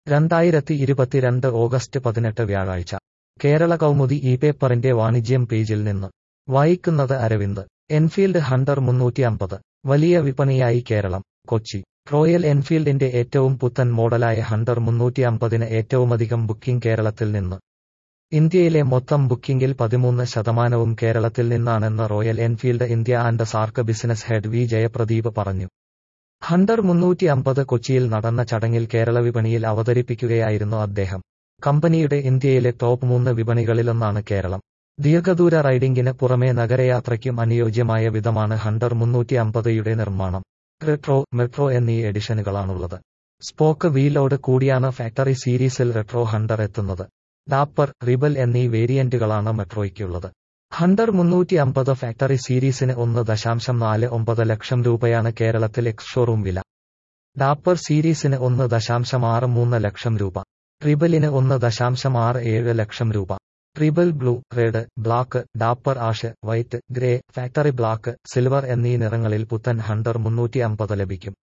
രണ്ടായിരത്തി ഇരുപത്തിരണ്ട് ഓഗസ്റ്റ് പതിനെട്ട് വ്യാഴാഴ്ച കേരള കൗമുദി ഈ പേപ്പറിന്റെ വാണിജ്യം പേജിൽ നിന്ന് വായിക്കുന്നത് അരവിന്ദ് എൻഫീൽഡ് ഹണ്ടർ മുന്നൂറ്റി അമ്പത് വലിയ വിപണിയായി കേരളം കൊച്ചി റോയൽ എൻഫീൽഡിന്റെ ഏറ്റവും പുത്തൻ മോഡലായ ഹണ്ടർ മുന്നൂറ്റി അമ്പതിന് ഏറ്റവുമധികം ബുക്കിംഗ് കേരളത്തിൽ നിന്ന് ഇന്ത്യയിലെ മൊത്തം ബുക്കിംഗിൽ പതിമൂന്ന് ശതമാനവും കേരളത്തിൽ നിന്നാണെന്ന് Royal Enfield India and SAARC business head V Jayapradeep പറഞ്ഞു ഹണ്ടർ മുന്നൂറ്റി അമ്പത് കൊച്ചിയിൽ നടന്ന ചടങ്ങിൽ കേരള വിപണിയിൽ അവതരിപ്പിക്കുകയായിരുന്നു അദ്ദേഹം കമ്പനിയുടെ ഇന്ത്യയിലെ ടോപ്പ് മൂന്ന് വിപണികളിലൊന്നാണ് കേരളം ദീർഘദൂര റൈഡിംഗിന് പുറമെ നഗരയാത്രയ്ക്കും അനുയോജ്യമായ വിധമാണ് ഹണ്ടർ മുന്നൂറ്റി അമ്പതയുടെ നിർമ്മാണം റെട്രോ മെട്രോ എന്നീ എഡിഷനുകളാണുള്ളത് സ്പോക്ക് വീലോട് കൂടിയാണ് ഫാക്ടറി സീരീസിൽ റെട്രോ ഹണ്ടർ എത്തുന്നത് ഡാപ്പർ റിബൽ എന്നീ വേരിയന്റുകളാണ് മെട്രോയ്ക്കുള്ളത് ഹണ്ടർ മുന്നൂറ്റി അമ്പത് ഫാക്ടറി സീരീസിന് ഒന്ന് ദശാംശം നാല് ഒമ്പത് ലക്ഷം രൂപയാണ് കേരളത്തിൽ എക്സ് ഷോറൂം വില ഡാപ്പർ സീരീസിന് ഒന്ന് ദശാംശം ആറ് മൂന്ന് ലക്ഷം രൂപ റിബലിന് ഒന്ന് ദശാംശം ആറ് ഏഴ് ലക്ഷം രൂപ Rebel blue red black Dapper ash white grey factory black silver എന്നീ നിറങ്ങളിൽ പുത്തൻ ഹണ്ടർ മുന്നൂറ്റി അമ്പത് ലഭിക്കും